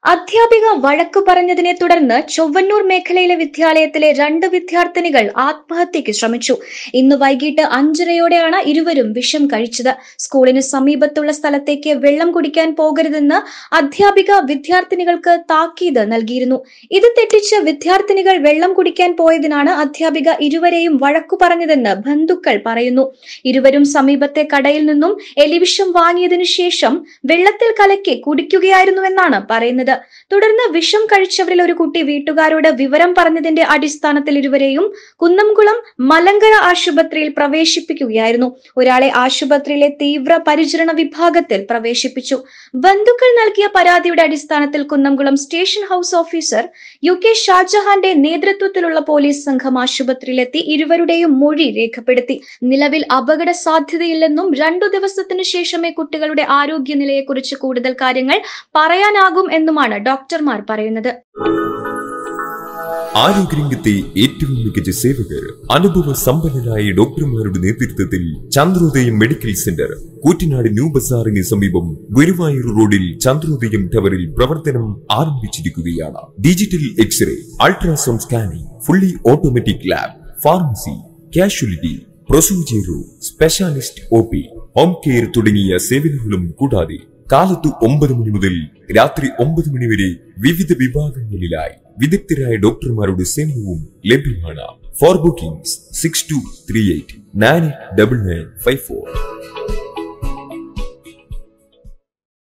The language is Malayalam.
അധ്യാപിക വഴക്കു പറഞ്ഞതിനെ തുടർന്ന് ചൊവ്വന്നൂർ മേഖലയിലെ വിദ്യാലയത്തിലെ രണ്ട് വിദ്യാർത്ഥിനികൾ ആത്മഹത്യയ്ക്ക് ശ്രമിച്ചു ഇന്ന് വൈകിട്ട് അഞ്ചരയോടെയാണ് ഇരുവരും വിഷം കഴിച്ചത് സ്കൂളിന് സമീപത്തുള്ള സ്ഥലത്തേക്ക് വെള്ളം കുടിക്കാൻ പോകരുതെന്ന് അധ്യാപിക വിദ്യാർത്ഥിനികൾക്ക് താക്കീത് നൽകിയിരുന്നു ഇത് തെറ്റിച്ച് വിദ്യാർത്ഥിനികൾ വെള്ളം കുടിക്കാൻ പോയതിനാണ് അധ്യാപിക ഇരുവരെയും വഴക്കു പറഞ്ഞതെന്ന് ബന്ധുക്കൾ പറയുന്നു ഇരുവരും സമീപത്തെ കടയിൽ നിന്നും എലിവിഷം വാങ്ങിയതിനു ശേഷം വെള്ളത്തിൽ കലക്കി കുടിക്കുകയായിരുന്നുവെന്നാണ് പറയുന്നത് തുടർന്ന് വിഷം കഴിച്ചവരിൽ ഒരു കുട്ടി വീട്ടുകാരോട് വിവരം പറഞ്ഞതിന്റെ അടിസ്ഥാനത്തിൽ ഇരുവരെയും കുന്നംകുളം മലങ്കര ആശുപത്രിയിൽ പ്രവേശിപ്പിക്കുകയായിരുന്നു ഒരാളെ ആശുപത്രിയിലെ തീവ്ര പരിചരണ വിഭാഗത്തിൽ പ്രവേശിപ്പിച്ചു ബന്ധുക്കൾ നൽകിയ പരാതിയുടെ അടിസ്ഥാനത്തിൽ Kunnamkulam station house officer U K ഷാജഹാന്റെ നേതൃത്വത്തിലുള്ള പോലീസ് സംഘം ആശുപത്രിയിലെത്തി ഇരുവരുടെയും മൊഴി രേഖപ്പെടുത്തി നിലവിൽ അപകട സാധ്യതയില്ലെന്നും രണ്ടു ദിവസത്തിനു ശേഷമേ കുട്ടികളുടെ ആരോഗ്യനിലയെക്കുറിച്ച് കൂടുതൽ കാര്യങ്ങൾ പറയാനാകും എന്നുമാണ് ഡോക്ടർമാർ പറയുന്നത് ആരോഗ്യരംഗത്തെ ഏറ്റവും മികച്ച സേവകർ അനുഭവ സമ്പന്നരായ ഡോക്ടർമാരുടെ നേതൃത്വത്തിൽ Chandrodayam medical centre Koottanad new ബസാറിന് സമീപം ഗുരുവായൂർ റോഡിൽ ചന്ദ്രോദയം ടവറിൽ പ്രവർത്തനം ആരംഭിച്ചിരിക്കുകയാണ് digital x-ray ultrasound scanning fully automatic lab pharmacy casualty procedure specialist O P home care തുടങ്ങിയ സേവനങ്ങളും കൂടാതെ കാലത്ത് ഒമ്പത് മണി മുതൽ രാത്രി ഒമ്പത് മണി വരെ വിവിധ വിഭാഗങ്ങളിലായി വിദഗ്ധരായ ഡോക്ടർമാരുടെ സേവനവും ലഭ്യമാണ് for bookings six two three eight nine double nine five four